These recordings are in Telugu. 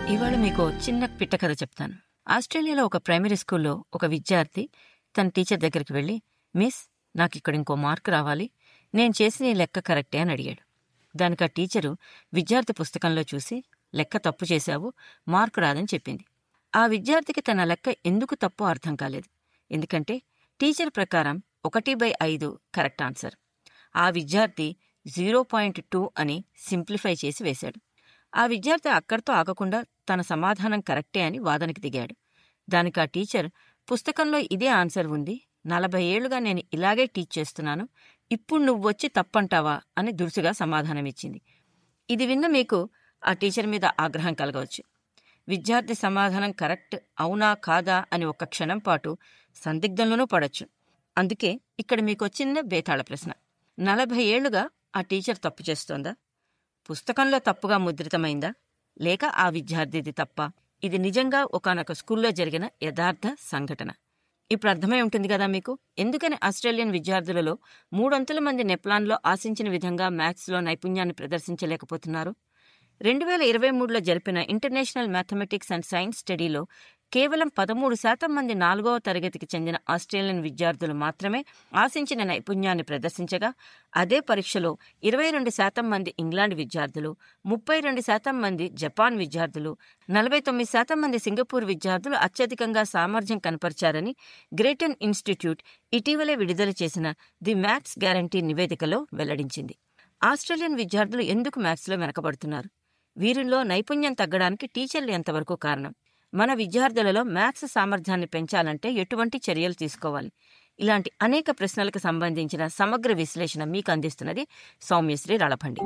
ఇవాళ మీకు చిన్న పిట్ట కథ చెప్తాను ఆస్ట్రేలియాలో ఒక ప్రైమరీ స్కూల్లో ఒక విద్యార్థి తన టీచర్ దగ్గరికి వెళ్ళి మిస్ నాకు ఇక్కడ ఇంకో మార్క్ రావాలి నేను చేసిన ఈ లెక్క కరెక్టే అని అడిగాడు దానికి ఆ టీచరు విద్యార్థి పుస్తకంలో చూసి లెక్క తప్పు చేశావు మార్కు రాదని చెప్పింది ఆ విద్యార్థికి తన లెక్క ఎందుకు తప్పు అర్థం కాలేదు ఎందుకంటే టీచర్ ప్రకారం ఒకటి బై ఐదు కరెక్ట్ ఆన్సర్ ఆ విద్యార్థి జీరో పాయింట్ టూ అని సింప్లిఫై చేసి వేశాడు ఆ విద్యార్థి అక్కడితో ఆగకుండా తన సమాధానం కరెక్టే అని వాదనకి దిగాడు దానికి ఆ టీచర్ పుస్తకంలో ఇదే ఆన్సర్ ఉంది నలభై ఏళ్లుగా నేను ఇలాగే టీచ్ చేస్తున్నాను ఇప్పుడు నువ్వు వచ్చి తప్పంటావా అని దురుసుగా సమాధానమిచ్చింది ఇది విన్న మీకు ఆ టీచర్ మీద ఆగ్రహం కలగవచ్చు విద్యార్థి సమాధానం కరెక్ట్ అవునా కాదా అని ఒక్క క్షణం పాటు సందిగ్ధంలోనూ పడొచ్చు అందుకే ఇక్కడ మీకు చిన్న బేతాళ ప్రశ్న నలభై ఏళ్లుగా ఆ టీచర్ తప్పు చేస్తోందా పుస్తకంలో తప్పుగా ముద్రితమైందా లేక ఆ విద్యార్థిది తప్ప ఇది నిజంగా ఒకనొక స్కూల్లో జరిగిన యథార్థ సంఘటన ఇప్పుడు అర్థమై ఉంటుంది కదా మీకు ఎందుకని ఆస్ట్రేలియన్ విద్యార్థులలో మూడొంతుల మంది నెప్లాన్లో ఆశించిన విధంగా మ్యాథ్స్లో నైపుణ్యాన్ని ప్రదర్శించలేకపోతున్నారు రెండు వేల ఇరవై మూడులో జరిపిన ఇంటర్నేషనల్ మ్యాథమెటిక్స్ అండ్ సైన్స్ స్టడీలో కేవలం పదమూడు శాతం మంది నాలుగవ తరగతికి చెందిన ఆస్ట్రేలియన్ విద్యార్థులు మాత్రమే ఆశించిన నైపుణ్యాన్ని ప్రదర్శించగా అదే పరీక్షలో ఇరవై రెండు శాతం మంది ఇంగ్లాండ్ విద్యార్థులు ముప్పై రెండు శాతం మంది జపాన్ విద్యార్థులు నలభై తొమ్మిది శాతం మంది సింగపూర్ విద్యార్థులు అత్యధికంగా సామర్థ్యం కనపరిచారని గ్రేటన్ ఇన్స్టిట్యూట్ ఇటీవలే విడుదల చేసిన ది మ్యాథ్స్ గ్యారంటీ నివేదికలో వెల్లడించింది ఆస్ట్రేలియన్ విద్యార్థులు ఎందుకు మ్యాథ్స్లో వెనకబడుతున్నారు వీరిలో నైపుణ్యం తగ్గడానికి టీచర్లు ఎంతవరకు కారణం మన విద్యార్థులలో మ్యాథ్స్ సామర్థ్యాన్ని పెంచాలంటే ఎటువంటి చర్యలు తీసుకోవాలి ఇలాంటి అనేక ప్రశ్నలకు సంబంధించిన సమగ్ర విశ్లేషణ మీకు అందిస్తున్నది సౌమ్యశ్రీ రళభండి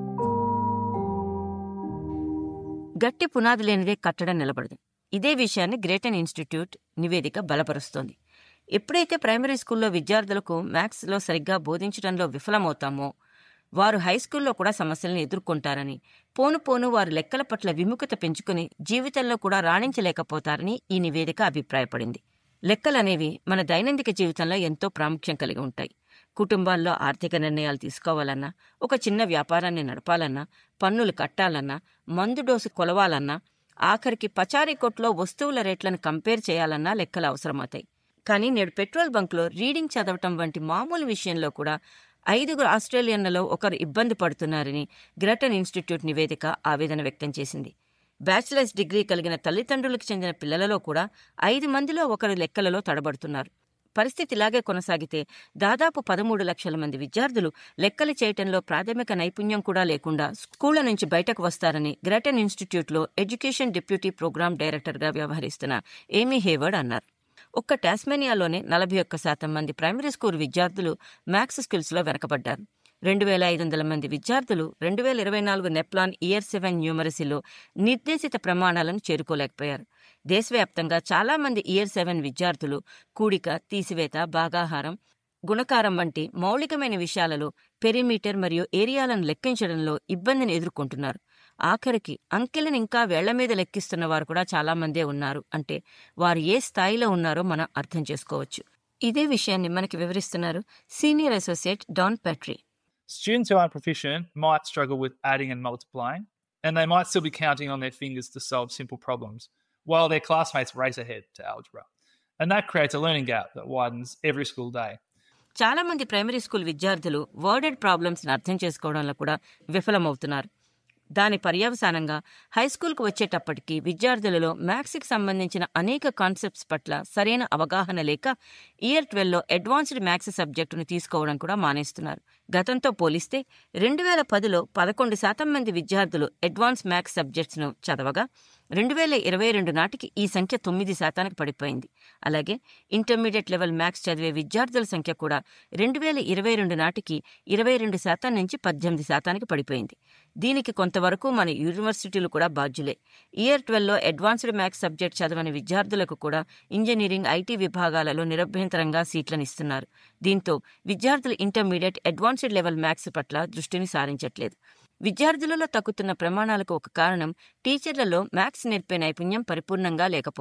గట్టి పునాది లేనిదే కట్టడం నిలబడదు ఇదే విషయాన్ని గ్రేటన్ ఇన్స్టిట్యూట్ నివేదిక బలపరుస్తోంది ఎప్పుడైతే ప్రైమరీ స్కూల్లో విద్యార్థులకు మ్యాథ్స్లో సరిగ్గా బోధించడంలో విఫలమవుతామో వారు హైస్కూల్లో కూడా సమస్యలను ఎదుర్కొంటారని పోను పోను వారు లెక్కల పట్ల విముఖత పెంచుకుని జీవితంలో కూడా రాణించలేకపోతారని ఈ నివేదిక అభిప్రాయపడింది లెక్కలనేవి మన దైనందిక జీవితంలో ఎంతో ప్రాముఖ్యం కలిగి ఉంటాయి కుటుంబాల్లో ఆర్థిక నిర్ణయాలు తీసుకోవాలన్నా ఒక చిన్న వ్యాపారాన్ని నడపాలన్నా పన్నులు కట్టాలన్నా మందు డోసు కొలవాలన్నా ఆఖరికి పచారీ కొట్లో వస్తువుల రేట్లను కంపేర్ చేయాలన్నా లెక్కలు అవసరమవుతాయి కానీ నేడు పెట్రోల్ బంక్లో రీడింగ్ చదవటం వంటి మామూలు విషయంలో కూడా ఐదుగురు ఆస్ట్రేలియన్లలో ఒకరు ఇబ్బంది పడుతున్నారని గ్రెటన్ ఇన్స్టిట్యూట్ నివేదిక ఆవేదన వ్యక్తం చేసింది బ్యాచిలర్స్ డిగ్రీ కలిగిన తల్లిదండ్రులకు చెందిన పిల్లలలో కూడా ఐదు మందిలో ఒకరు లెక్కలలో తడబడుతున్నారు పరిస్థితి ఇలాగే కొనసాగితే దాదాపు పదమూడు లక్షల మంది విద్యార్థులు లెక్కలు చేయటంలో ప్రాథమిక నైపుణ్యం కూడా లేకుండా స్కూళ్ల నుంచి బయటకు వస్తారని గ్రెటన్ ఇన్స్టిట్యూట్లో ఎడ్యుకేషన్ డిప్యూటీ ప్రోగ్రామ్ డైరెక్టర్గా వ్యవహరిస్తున్న ఏమీ హేవర్డ్ అన్నారు ఒక్క టాస్మేనియాలోనే నలభై ఒక్క శాతం మంది ప్రైమరీ స్కూల్ విద్యార్థులు మ్యాథ్స్ స్కిల్స్లో వెనకబడ్డారు రెండు వేల ఐదు వందల మంది విద్యార్థులు రెండు వేల ఇరవై నాలుగు నెప్లాన్ ఇయర్ సెవెన్ న్యూమరసీలో నిర్దేశిత ప్రమాణాలను చేరుకోలేకపోయారు దేశవ్యాప్తంగా చాలా మంది ఇయర్ సెవెన్ విద్యార్థులు కూడిక తీసివేత భాగాహారం గుణకారం వంటి మౌలికమైన విషయాలలో పెరిమీటర్ మరియు ఏరియాలను లెక్కించడంలో ఇబ్బందిని ఎదుర్కొంటున్నారు ఆఖరికి అంకెలను ఇంకా వేళ్ల మీద లెక్కిస్తున్న వారు కూడా చాలా మందే ఉన్నారు అంటే వారు ఏ స్థాయిలో ఉన్నారో మనం అర్థం చేసుకోవచ్చు ఇదే విషయాన్ని మనకి వివరిస్తున్నారు senior associate Don Patrie Students who aren't proficient might struggle with adding and multiplying, and they might still be counting on their fingers to solve simple problems, while their classmates race ahead to algebra. And that creates a learning gap that widens every school day. చాలా మంది ప్రైమరీ స్కూల్ విద్యార్థులు వర్డెడ్ ప్రాబ్లమ్స్ని అర్థం చేసుకోవడంలో కూడా విఫలమవుతున్నారు దాని పర్యవసానంగా హైస్కూల్కు వచ్చేటప్పటికి విద్యార్థులలో మ్యాథ్స్కి సంబంధించిన అనేక కాన్సెప్ట్స్ పట్ల సరైన అవగాహన లేక ఇయర్ ట్వెల్వ్లో అడ్వాన్స్డ్ మ్యాథ్స్ సబ్జెక్టును తీసుకోవడం కూడా మానేస్తున్నారు గతంతో పోలిస్తే రెండు వేల పదిలో పదకొండు శాతం మంది విద్యార్థులు అడ్వాన్స్ మ్యాథ్స్ సబ్జెక్ట్స్ను చదవగా రెండు వేల ఇరవై రెండు నాటికి ఈ సంఖ్య తొమ్మిది శాతానికి పడిపోయింది అలాగే ఇంటర్మీడియట్ లెవెల్ మ్యాథ్స్ చదివే విద్యార్థుల సంఖ్య కూడా రెండు వేల ఇరవై రెండు నాటికి ఇరవై రెండు శాతం నుంచి పద్దెనిమిది శాతానికి పడిపోయింది దీనికి కొంతవరకు మన యూనివర్సిటీలు కూడా బాధ్యులే ఇయర్ ట్వెల్వ్లో అడ్వాన్స్డ్ మ్యాథ్స్ సబ్జెక్ట్ చదవని విద్యార్థులకు కూడా ఇంజనీరింగ్ ఐటీ విభాగాలలో నిరభ్యంతరంగా సీట్లను ఇస్తున్నారు దీంతో విద్యార్థులు ఇంటర్మీడియట్ అడ్వాన్స్డ్ లెవెల్ మ్యాథ్స్ పట్ల దృష్టిని సారించట్లేదు విద్యార్థులలో తగ్గుతున్న ప్రమాణాలకు ఒక కారణం టీచర్లలో మ్యాథ్స్ నేర్పే నైపుణ్యం పరిపూర్ణంగా లేకపోవడం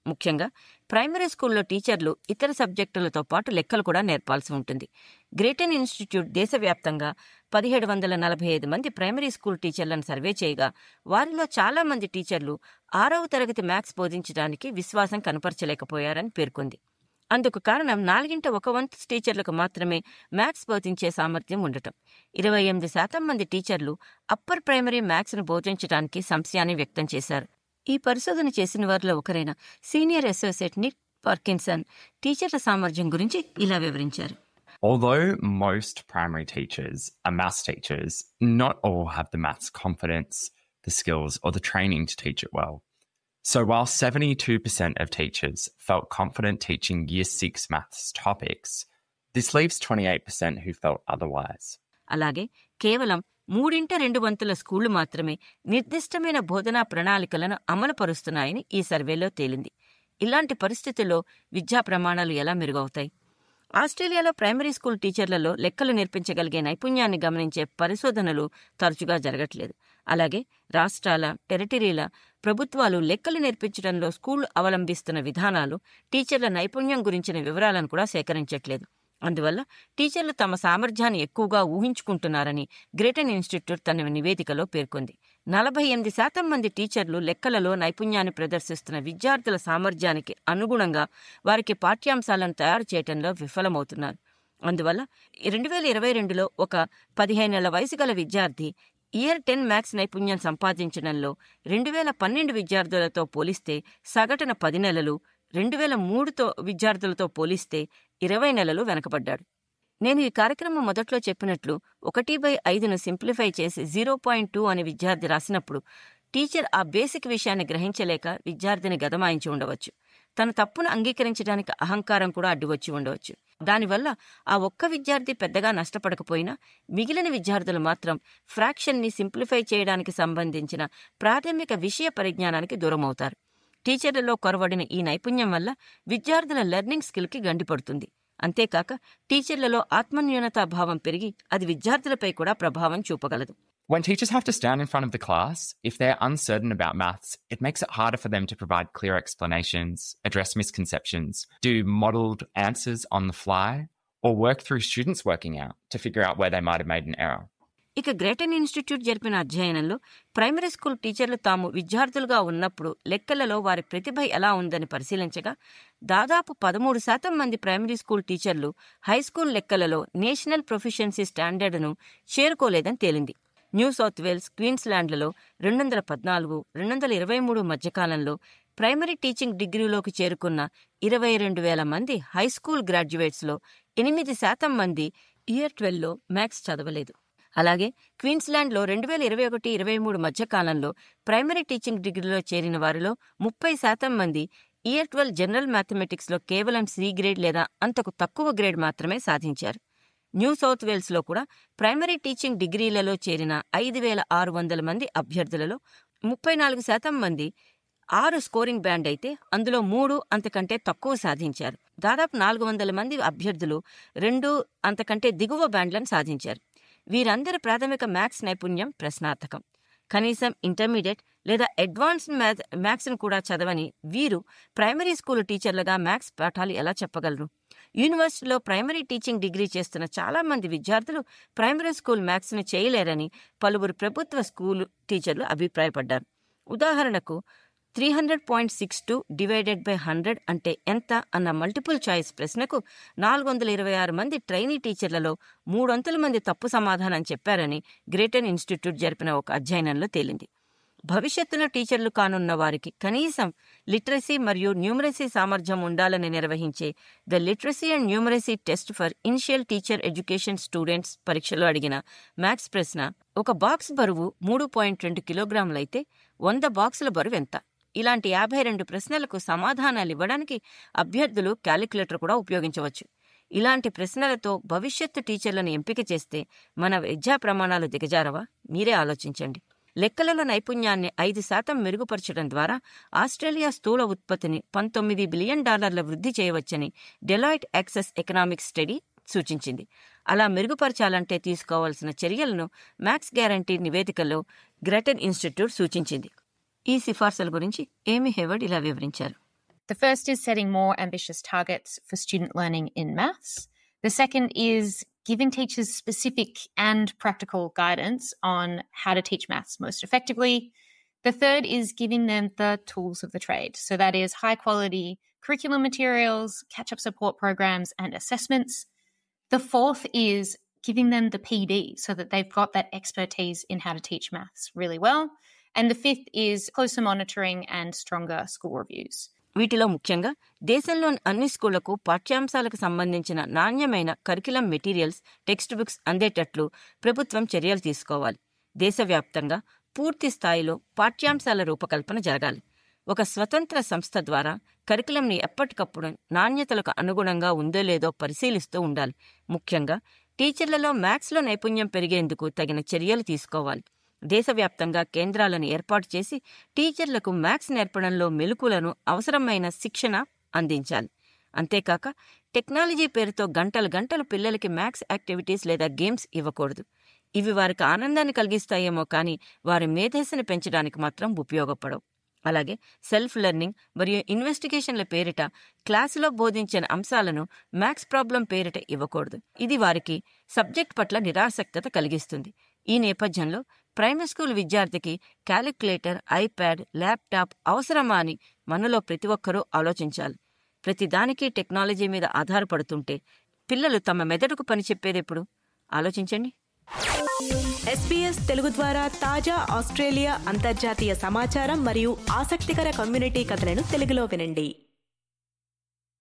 ముఖ్యంగా ప్రైమరీ స్కూల్లో టీచర్లు ఇతర సబ్జెక్టులతో పాటు లెక్కలు కూడా నేర్పాల్సి ఉంటుంది గ్రేటన్ ఇన్స్టిట్యూట్ దేశవ్యాప్తంగా పదిహేడు వందల నలభై ఐదు మంది ప్రైమరీ స్కూల్ టీచర్లను సర్వే చేయగా వారిలో చాలా మంది టీచర్లు ఆరవ తరగతి మ్యాథ్స్ బోధించడానికి విశ్వాసం కనపరచలేకపోయారని పేర్కొంది అందుకు కారణం నాలుగింట ఒక వంతు టీచర్లకు మాత్రమే మ్యాథ్స్ బోధించే సామర్థ్యం ఉండటం ఇరవై ఎనిమిది శాతం మంది టీచర్లు అప్పర్ ప్రైమరీ మ్యాథ్స్ను బోధించడానికి సంశయాన్ని వ్యక్తం చేశారు ఈ పరిశోధన చేసిన వారిలో ఒకరైన సీనియర్ అసోసియేట్ నిక్ పార్కిన్సన్ టీచర్ల సామర్థ్యం గురించి ఇలా వివరించారు Although most primary teachers are maths teachers, not all have the maths confidence, the skills, or the training to teach it well. So while 72% of teachers felt confident teaching Year 6 maths topics, this leaves 28% who felt otherwise. అలాగే కేవలం మూడింట రెండు వంతుల స్కూళ్లు మాత్రమే నిర్దిష్టమైన బోధనా ప్రణాళికలను అమలుపరుస్తున్నాయని ఈ సర్వేలో తేలింది ఇలాంటి పరిస్థితుల్లో విద్యా ప్రమాణాలు ఎలా మెరుగవుతాయి ఆస్ట్రేలియాలో ప్రైమరీ స్కూల్ టీచర్లలో లెక్కలు నేర్పించగలిగే నైపుణ్యాన్ని గమనించే పరిశోధనలు తరచుగా జరగట్లేదు అలాగే రాష్ట్రాల టెరిటరీల ప్రభుత్వాలు లెక్కలు నేర్పించడంలో స్కూల్ అవలంబిస్తున్న విధానాలు టీచర్ల నైపుణ్యం గురించిన వివరాలను కూడా సేకరించట్లేదు అందువల్ల టీచర్లు తమ సామర్థ్యాన్ని ఎక్కువగా ఊహించుకుంటున్నారని గ్రేటన్ ఇన్స్టిట్యూట్ తన నివేదికలో పేర్కొంది నలభై ఎనిమిది శాతం మంది టీచర్లు లెక్కలలో నైపుణ్యాన్ని ప్రదర్శిస్తున్న విద్యార్థుల సామర్థ్యానికి అనుగుణంగా వారికి పాఠ్యాంశాలను తయారు చేయడంలో విఫలమవుతున్నారు అందువల్ల రెండు వేల ఇరవై రెండులో ఒక పదిహేనేళ్ల వయసు గల విద్యార్థి ఇయర్ టెన్ మ్యాథ్స్ నైపుణ్యం సంపాదించడంలో రెండు వేల పన్నెండు విద్యార్థులతో పోలిస్తే సగటున పది నెలలు రెండు వేల మూడుతో విద్యార్థులతో పోలిస్తే ఇరవై నెలలు వెనకబడ్డాడు నేను ఈ కార్యక్రమం మొదట్లో చెప్పినట్లు ఒకటి బై ఐదును సింప్లిఫై చేసి జీరో పాయింట్ టూ అని విద్యార్థి రాసినప్పుడు టీచర్ ఆ బేసిక్ విషయాన్ని గ్రహించలేక విద్యార్థిని గదమాయించి ఉండవచ్చు తన తప్పును అంగీకరించడానికి అహంకారం కూడా అడ్డువచ్చి ఉండవచ్చు దానివల్ల ఆ ఒక్క విద్యార్థి పెద్దగా నష్టపడకపోయినా మిగిలిన విద్యార్థులు మాత్రం ఫ్రాక్షన్ని సింప్లిఫై చేయడానికి సంబంధించిన ప్రాథమిక విషయ పరిజ్ఞానానికి దూరమవుతారు టీచర్లలో కొరవడిన ఈ నైపుణ్యం వల్ల విద్యార్థుల లెర్నింగ్ స్కిల్కి గండిపడుతుంది అంతేకాక టీచర్లలో ఆత్మన్యూనతా భావం పెరిగి అది విద్యార్థులపై కూడా ప్రభావం చూపగలదు When teachers have to stand in front of the class, if they're uncertain about maths, it makes it harder for them to provide clear explanations, address misconceptions, do modelled answers on the fly, or work through students working out to figure out where they might have made an error. ఇక గ్రేటన్ ఇన్స్టిట్యూట్ జరిపిన అధ్యయనంలో ప్రైమరీ స్కూల్ టీచర్లు తాము విద్యార్థులుగా ఉన్నప్పుడు లెక్కలలో వారి ప్రతిభ ఎలా ఉందని పరిశీలించగా దాదాపు పదమూడు శాతం మంది ప్రైమరీ స్కూల్ టీచర్లు హై స్కూల్ లెక్కలలో నేషనల్ ప్రొఫిషియన్సీ స్టాండర్డ్ను చేరుకోలేదని తేలింది న్యూ సౌత్ వేల్స్ క్వీన్స్లాండ్లలో రెండు వందల పద్నాలుగు రెండు వందల ఇరవై మూడు మధ్యకాలంలో ప్రైమరీ టీచింగ్ డిగ్రీలోకి చేరుకున్న ఇరవై రెండు వేల మంది హై స్కూల్ గ్రాడ్యుయేట్స్లో ఎనిమిది శాతం మంది ఇయర్ ట్వెల్వ్లో మ్యాథ్స్ చదవలేదు అలాగే క్వీన్స్లాండ్లో రెండు వేల ఇరవై ఒకటి ఇరవై మూడు మధ్యకాలంలో ప్రైమరీ టీచింగ్ డిగ్రీలో చేరిన వారిలో ముప్పై శాతం మంది ఇయర్ ట్వెల్వ్ జనరల్ మ్యాథమెటిక్స్లో కేవలం సి గ్రేడ్ లేదా అంతకు తక్కువ గ్రేడ్ మాత్రమే సాధించారు న్యూ సౌత్ వేల్స్లో కూడా ప్రైమరీ టీచింగ్ డిగ్రీలలో చేరిన ఐదు వేల ఆరు వందల మంది అభ్యర్థులలో ముప్పై నాలుగు శాతం మంది ఆరు స్కోరింగ్ బ్యాండ్ అయితే అందులో మూడు అంతకంటే తక్కువ సాధించారు దాదాపు నాలుగు వందల మంది అభ్యర్థులు రెండు అంతకంటే దిగువ బ్యాండ్లను సాధించారు వీరందరి ప్రాథమిక మ్యాథ్స్ నైపుణ్యం ప్రశ్నార్థకం కనీసం ఇంటర్మీడియట్ లేదా అడ్వాన్స్డ్ మ్యాథ్ మ్యాథ్స్ను కూడా చదవని వీరు ప్రైమరీ స్కూల్ టీచర్లుగా మ్యాథ్స్ పాఠాలు ఎలా చెప్పగలరు యూనివర్సిటీలో ప్రైమరీ టీచింగ్ డిగ్రీ చేస్తున్న చాలా మంది విద్యార్థులు ప్రైమరీ స్కూల్ మ్యాథ్స్ను చేయలేరని పలువురు ప్రభుత్వ స్కూల్ టీచర్లు అభిప్రాయపడ్డారు ఉదాహరణకు three hundred point six two divided by hundred అంటే ఎంత అన్న మల్టిపుల్ చాయిస్ ప్రశ్నకు నాలుగు వందల ఇరవై ఆరు మంది ట్రైనీ టీచర్లలో మూడొంతుల మంది తప్పు సమాధానం చెప్పారని గ్రేటన్ ఇన్స్టిట్యూట్ జరిపిన ఒక అధ్యయనంలో తేలింది భవిష్యత్తులో టీచర్లు కానున్న వారికి కనీసం లిటరసీ మరియు న్యూమరసీ సామర్థ్యం ఉండాలని నిర్వహించే the literacy and numeracy test for initial teacher education students పరీక్షలో అడిగిన మ్యాథ్స్ ప్రశ్న ఒక బాక్స్ బరువు మూడు పాయింట్ రెండు కిలోగ్రాములైతే వంద బాక్సుల బరువు ఎంత ఇలాంటి యాభై రెండు ప్రశ్నలకు సమాధానాలు ఇవ్వడానికి అభ్యర్థులు క్యాలిక్యులేటర్ కూడా ఉపయోగించవచ్చు ఇలాంటి ప్రశ్నలతో భవిష్యత్తు టీచర్లను ఎంపిక చేస్తే మన విద్యా ప్రమాణాలు దిగజారవా మీరే ఆలోచించండి లెక్కలలో నైపుణ్యాన్ని ఐదు శాతం మెరుగుపరచడం ద్వారా ఆస్ట్రేలియా స్థూల ఉత్పత్తిని పంతొమ్మిది బిలియన్ డాలర్ల వృద్ధి చేయవచ్చని డెలాయిట్ యాక్సెస్ ఎకనామిక్ స్టడీ సూచించింది అలా మెరుగుపరచాలంటే తీసుకోవాల్సిన చర్యలను మ్యాక్స్ గ్యారంటీ నివేదికలో గ్రెటన్ ఇన్స్టిట్యూట్ సూచించింది ఈ సిఫార్సుల గురించి ఏమి హెవర్డ్ ఇలా వివరించారు The first is setting more ambitious targets for student learning in maths. The second is giving teachers specific and practical guidance on how to teach maths most effectively. The third is giving them the tools of the trade. So that is high quality curriculum materials, catch up support programs, and assessments. The fourth is giving them the PD so that they've got that expertise in how to teach maths really well. And the fifth is closer monitoring and stronger school reviews. వీటిలో ముఖ్యంగా దేశంలోని అన్ని స్కూళ్లకు పాఠ్యాంశాలకు సంబంధించిన నాణ్యమైన కరికులం మెటీరియల్స్ టెక్స్ట్ బుక్స్ అందేటట్లు ప్రభుత్వం చర్యలు తీసుకోవాలి దేశవ్యాప్తంగా పూర్తి స్థాయిలో పాఠ్యాంశాల రూపకల్పన జరగాలి ఒక స్వతంత్ర సంస్థ ద్వారా కరికులంని ఎప్పటికప్పుడు నాణ్యతలకు అనుగుణంగా ఉందో లేదో పరిశీలిస్తూ ఉండాలి ముఖ్యంగా టీచర్లలో మ్యాథ్స్లో నైపుణ్యం పెరిగేందుకు తగిన చర్యలు తీసుకోవాలి దేశవ్యాప్తంగా కేంద్రాలను ఏర్పాటు చేసి టీచర్లకు మ్యాథ్స్ నేర్పడంలో మెలకులను అవసరమైన శిక్షణ అందించాలి అంతేకాక టెక్నాలజీ పేరుతో గంటలు గంటలు పిల్లలకి మ్యాథ్స్ యాక్టివిటీస్ లేదా గేమ్స్ ఇవ్వకూడదు ఇవి వారికి ఆనందాన్ని కలిగిస్తాయేమో కానీ వారి మేధస్సుని పెంచడానికి మాత్రం ఉపయోగపడవు అలాగే సెల్ఫ్ లెర్నింగ్ మరియు ఇన్వెస్టిగేషన్ల పేరిట క్లాసులో బోధించిన అంశాలను మ్యాథ్స్ ప్రాబ్లం పేరిట ఇవ్వకూడదు ఇది వారికి సబ్జెక్ట్ పట్ల నిరాసక్తత కలిగిస్తుంది ఈ నేపథ్యంలో ప్రైమరీ స్కూల్ విద్యార్థికి క్యాలిక్యులేటర్ ఐప్యాడ్ ల్యాప్టాప్ అవసరమా అని మనలో ప్రతి ఒక్కరూ ఆలోచించాలి ప్రతిదానికి టెక్నాలజీ మీద ఆధారపడుతుంటే పిల్లలు తమ మెదడుకు పని చెప్పేదెప్పుడు ఆలోచించండి ఎస్పీఎస్ తెలుగు ద్వారా తాజా ఆస్ట్రేలియా అంతర్జాతీయ సమాచారం మరియు ఆసక్తికర కమ్యూనిటీ కథలను తెలుగులో వినండి